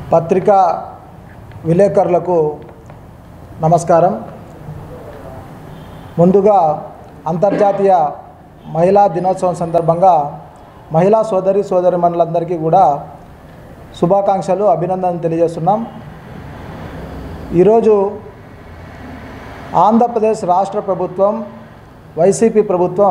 పత్రికా విలేకరులకు నమస్కారం ముందుగా అంతర్జాతీయ మహిళా దినోత్సవం సందర్భంగా మహిళా సోదరి సోదరిమణులందరికీ కూడా శుభాకాంక్షలు అభినందనలు తెలియజేస్తున్నాం ఈరోజు ఆంధ్రప్రదేశ్ రాష్ట్ర ప్రభుత్వం వైసీపీ ప్రభుత్వం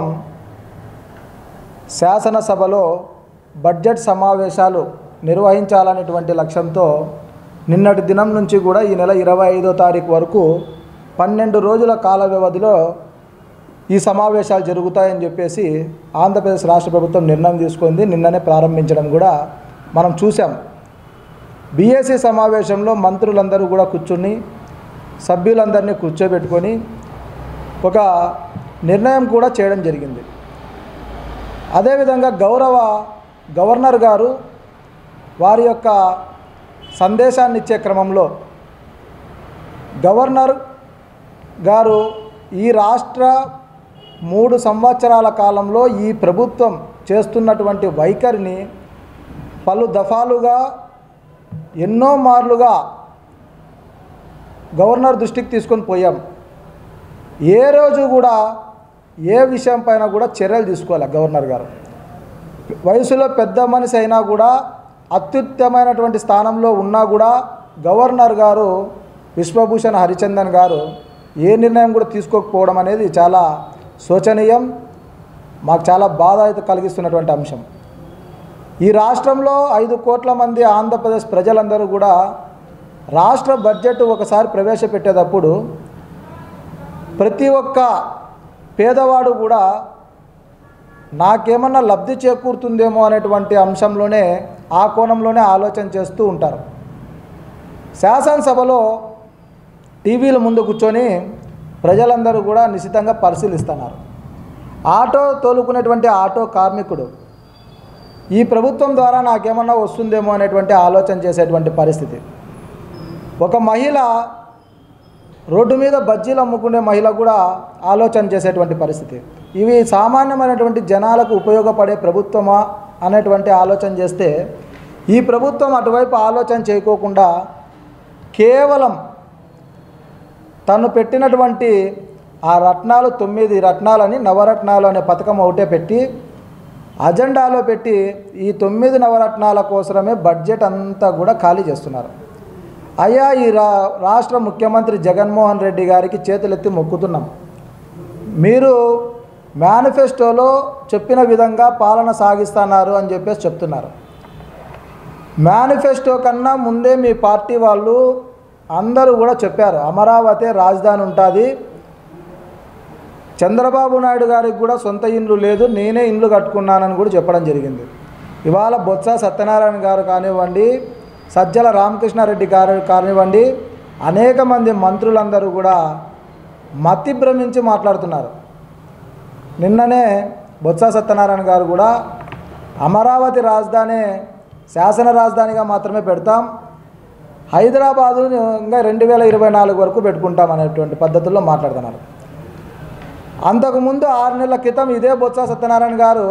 శాసనసభలో బడ్జెట్ సమావేశాలు నిర్వహించాలనేటువంటి లక్ష్యంతో నిన్నటి దినం నుంచి కూడా ఈ నెల ఇరవై ఐదో తారీఖు వరకు పన్నెండు రోజుల కాల వ్యవధిలో ఈ సమావేశాలు జరుగుతాయని చెప్పేసి ఆంధ్రప్రదేశ్ రాష్ట్ర ప్రభుత్వం నిర్ణయం తీసుకుంది నిన్ననే ప్రారంభించడం కూడా మనం చూసాం బీఏసీ సమావేశంలో మంత్రులందరూ కూడా కూర్చుని సభ్యులందరినీ కూర్చోబెట్టుకొని ఒక నిర్ణయం కూడా చేయడం జరిగింది అదేవిధంగా గౌరవ గవర్నర్ గారు వారి యొక్క సందేశాన్ని ఇచ్చే క్రమంలో గవర్నర్ గారు ఈ రాష్ట్ర మూడు సంవత్సరాల కాలంలో ఈ ప్రభుత్వం చేస్తున్నటువంటి వైఖరిని పలు దఫాలుగా ఎన్నో మార్లుగా గవర్నర్ దృష్టికి తీసుకొని పోయాం ఏ రోజు కూడా ఏ విషయం పైన కూడా చర్యలు తీసుకోవాలి గవర్నర్ గారు వయసులో పెద్ద మనిషి అయినా కూడా అత్యుత్తమైనటువంటి స్థానంలో ఉన్నా కూడా గవర్నర్ గారు విశ్వభూషణ్ హరిచందన్ గారు ఏ నిర్ణయం కూడా తీసుకోకపోవడం అనేది చాలా శోచనీయం మాకు చాలా బాధ అయితే కలిగిస్తున్నటువంటి అంశం ఈ రాష్ట్రంలో ఐదు కోట్ల మంది ఆంధ్రప్రదేశ్ ప్రజలందరూ కూడా రాష్ట్ర బడ్జెట్ ఒకసారి ప్రవేశపెట్టేటప్పుడు ప్రతి ఒక్క పేదవాడు కూడా నాకేమన్నా లబ్ధి చేకూరుతుందేమో అనేటువంటి అంశంలోనే ఆ కోణంలోనే ఆలోచన చేస్తూ ఉంటారు శాసనసభలో టీవీల ముందు కూర్చొని ప్రజలందరూ కూడా నిశితంగా పరిశీలిస్తున్నారు ఆటో తోలుకునేటువంటి ఆటో కార్మికుడు ఈ ప్రభుత్వం ద్వారా నాకేమన్నా వస్తుందేమో అనేటువంటి ఆలోచన చేసేటువంటి పరిస్థితి ఒక మహిళ రోడ్డు మీద బజ్జీలు అమ్ముకునే మహిళ కూడా ఆలోచన చేసేటువంటి పరిస్థితి ఇవి సామాన్యమైనటువంటి జనాలకు ఉపయోగపడే ప్రభుత్వమా అనేటువంటి ఆలోచన చేస్తే ఈ ప్రభుత్వం అటువైపు ఆలోచన చేయకోకుండా కేవలం తను పెట్టినటువంటి ఆ రత్నాలు తొమ్మిది రత్నాలని నవరత్నాలు అనే పథకం ఒకటే పెట్టి అజెండాలో పెట్టి ఈ తొమ్మిది నవరత్నాల కోసమే బడ్జెట్ అంతా కూడా ఖాళీ చేస్తున్నారు అయ్యా ఈ రా రాష్ట్ర ముఖ్యమంత్రి జగన్మోహన్ రెడ్డి గారికి చేతులెత్తి మొక్కుతున్నాం మీరు మేనిఫెస్టోలో చెప్పిన విధంగా పాలన సాగిస్తున్నారు అని చెప్పేసి చెప్తున్నారు మేనిఫెస్టో కన్నా ముందే మీ పార్టీ వాళ్ళు అందరూ కూడా చెప్పారు అమరావతి రాజధాని ఉంటుంది చంద్రబాబు నాయుడు గారికి కూడా సొంత ఇండ్లు లేదు నేనే ఇండ్లు కట్టుకున్నానని కూడా చెప్పడం జరిగింది ఇవాళ బొత్స సత్యనారాయణ గారు కానివ్వండి సజ్జల రామకృష్ణారెడ్డి గారు కానివ్వండి అనేక మంది మంత్రులందరూ కూడా మతి భ్రమించి మాట్లాడుతున్నారు నిన్ననే బొత్స సత్యనారాయణ గారు కూడా అమరావతి రాజధాని శాసన రాజధానిగా మాత్రమే పెడతాం హైదరాబాదు ఇంకా రెండు వేల ఇరవై నాలుగు వరకు పెట్టుకుంటాం అనేటువంటి పద్ధతుల్లో మాట్లాడుతున్నారు అంతకుముందు ఆరు నెలల క్రితం ఇదే బొత్స సత్యనారాయణ గారు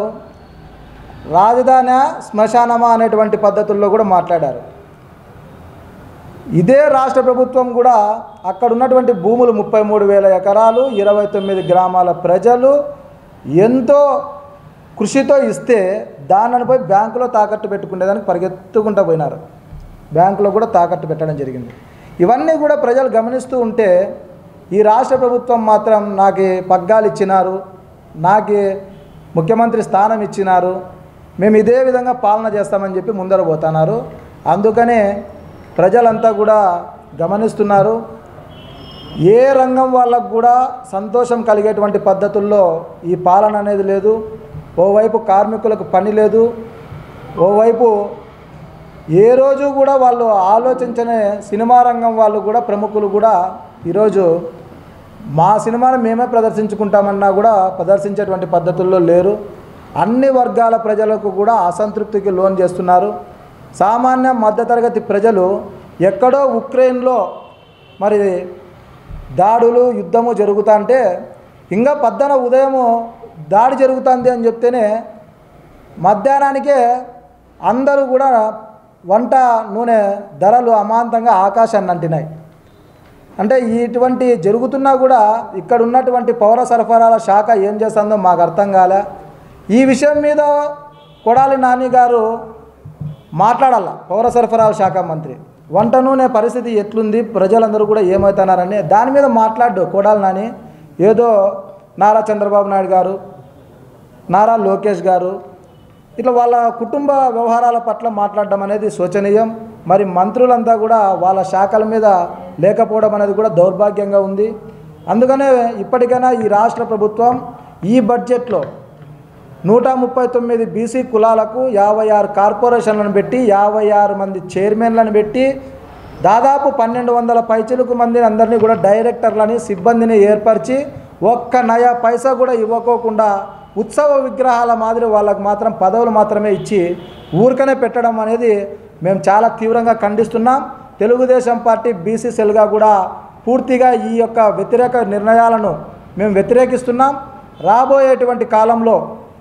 రాజధాని శ్మశానమా అనేటువంటి పద్ధతుల్లో కూడా మాట్లాడారు ఇదే రాష్ట్ర ప్రభుత్వం కూడా అక్కడ ఉన్నటువంటి భూములు ముప్పై మూడు వేల ఎకరాలు ఇరవై తొమ్మిది గ్రామాల ప్రజలు ఎంతో కృషితో ఇస్తే దానిని పోయి బ్యాంకులో తాకట్టు పెట్టుకునేదానికి పరిగెత్తుకుంటూ పోయినారు బ్యాంకులో కూడా తాకట్టు పెట్టడం జరిగింది ఇవన్నీ కూడా ప్రజలు గమనిస్తూ ఉంటే ఈ రాష్ట్ర ప్రభుత్వం మాత్రం నాకు పగ్గాలు ఇచ్చినారు నాకు ముఖ్యమంత్రి స్థానం ఇచ్చినారు మేము ఇదే విధంగా పాలన చేస్తామని చెప్పి ముందర పోతున్నారు అందుకనే ప్రజలంతా కూడా గమనిస్తున్నారు ఏ రంగం వాళ్ళకు కూడా సంతోషం కలిగేటువంటి పద్ధతుల్లో ఈ పాలన అనేది లేదు ఓవైపు కార్మికులకు పని లేదు ఓవైపు ఏ రోజు కూడా వాళ్ళు ఆలోచించని సినిమా రంగం వాళ్ళు కూడా ప్రముఖులు కూడా ఈరోజు మా సినిమాను మేమే ప్రదర్శించుకుంటామన్నా కూడా ప్రదర్శించేటువంటి పద్ధతుల్లో లేరు అన్ని వర్గాల ప్రజలకు కూడా అసంతృప్తికి లోన్ చేస్తున్నారు సామాన్య మధ్యతరగతి ప్రజలు ఎక్కడో ఉక్రెయిన్లో మరి దాడులు యుద్ధము జరుగుతుంటే ఇంకా పద్దన ఉదయము దాడి జరుగుతుంది అని చెప్తేనే మధ్యాహ్నానికే అందరూ కూడా వంట నూనె ధరలు అమాంతంగా ఆకాశాన్ని అంటినాయి అంటే ఇటువంటి జరుగుతున్నా కూడా ఇక్కడ ఉన్నటువంటి పౌర సరఫరాల శాఖ ఏం చేస్తుందో మాకు అర్థం కాలే ఈ విషయం మీద కొడాలి నాని గారు మాట్లాడాల పౌర సరఫరాల శాఖ మంత్రి వంట నూనె పరిస్థితి ఎట్లుంది ప్రజలందరూ కూడా ఏమవుతున్నారని దాని మీద మాట్లాడు కొడాలి నాని ఏదో నారా చంద్రబాబు నాయుడు గారు నారా లోకేష్ గారు ఇట్లా వాళ్ళ కుటుంబ వ్యవహారాల పట్ల మాట్లాడడం అనేది శోచనీయం మరి మంత్రులంతా కూడా వాళ్ళ శాఖల మీద లేకపోవడం అనేది కూడా దౌర్భాగ్యంగా ఉంది అందుకనే ఇప్పటికైనా ఈ రాష్ట్ర ప్రభుత్వం ఈ బడ్జెట్లో నూట ముప్పై తొమ్మిది బీసీ కులాలకు యాభై ఆరు కార్పొరేషన్లను పెట్టి యాభై ఆరు మంది చైర్మన్లను పెట్టి దాదాపు పన్నెండు వందల పైచిలుకు మందిని అందరినీ కూడా డైరెక్టర్లని సిబ్బందిని ఏర్పరిచి ఒక్క నయా పైసా కూడా ఇవ్వకోకుండా ఉత్సవ విగ్రహాల మాదిరి వాళ్ళకు మాత్రం పదవులు మాత్రమే ఇచ్చి ఊరికనే పెట్టడం అనేది మేము చాలా తీవ్రంగా ఖండిస్తున్నాం తెలుగుదేశం పార్టీ బీసీ సెల్గా కూడా పూర్తిగా ఈ యొక్క వ్యతిరేక నిర్ణయాలను మేము వ్యతిరేకిస్తున్నాం రాబోయేటువంటి కాలంలో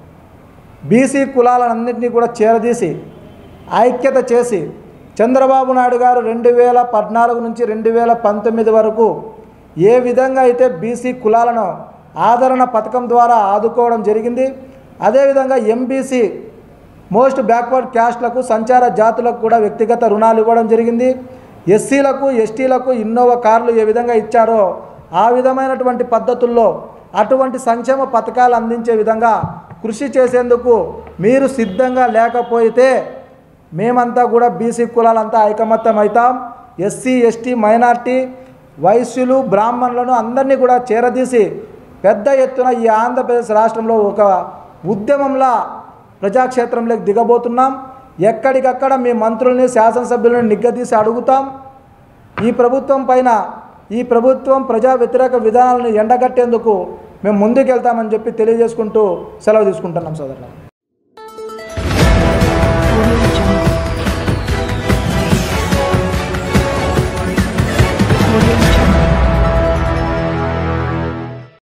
బీసీ కులాలన్నింటినీ కూడా చేరదీసి ఐక్యత చేసి చంద్రబాబు నాయుడు గారు రెండు వేల పద్నాలుగు నుంచి రెండు వేల పంతొమ్మిది వరకు ఏ విధంగా అయితే బీసీ కులాలను ఆదరణ పథకం ద్వారా ఆదుకోవడం జరిగింది అదేవిధంగా ఎంబీసీ మోస్ట్ బ్యాక్వర్డ్ క్యాస్ట్లకు సంచార జాతులకు కూడా వ్యక్తిగత రుణాలు ఇవ్వడం జరిగింది ఎస్సీలకు ఎస్టీలకు ఇన్నోవా కార్లు ఏ విధంగా ఇచ్చారో ఆ విధమైనటువంటి పద్ధతుల్లో అటువంటి సంక్షేమ పథకాలు అందించే విధంగా కృషి చేసేందుకు మీరు సిద్ధంగా లేకపోతే మేమంతా కూడా బీసీ కులాలంతా ఐకమత్యం అవుతాం ఎస్సీ ఎస్టీ మైనార్టీ వైశ్యులు బ్రాహ్మణులను అందరినీ కూడా చేరదీసి పెద్ద ఎత్తున ఈ ఆంధ్రప్రదేశ్ రాష్ట్రంలో ఒక ఉద్యమంలా ప్రజాక్షేత్రంలోకి దిగబోతున్నాం ఎక్కడికక్కడ మీ మంత్రుల్ని శాసనసభ్యులను నిగ్గదీసి అడుగుతాం ఈ ప్రభుత్వం పైన ఈ ప్రభుత్వం ప్రజా వ్యతిరేక విధానాలను ఎండగట్టేందుకు మేము ముందుకెళ్తామని చెప్పి తెలియజేసుకుంటూ సెలవు తీసుకుంటున్నాం సోదరులు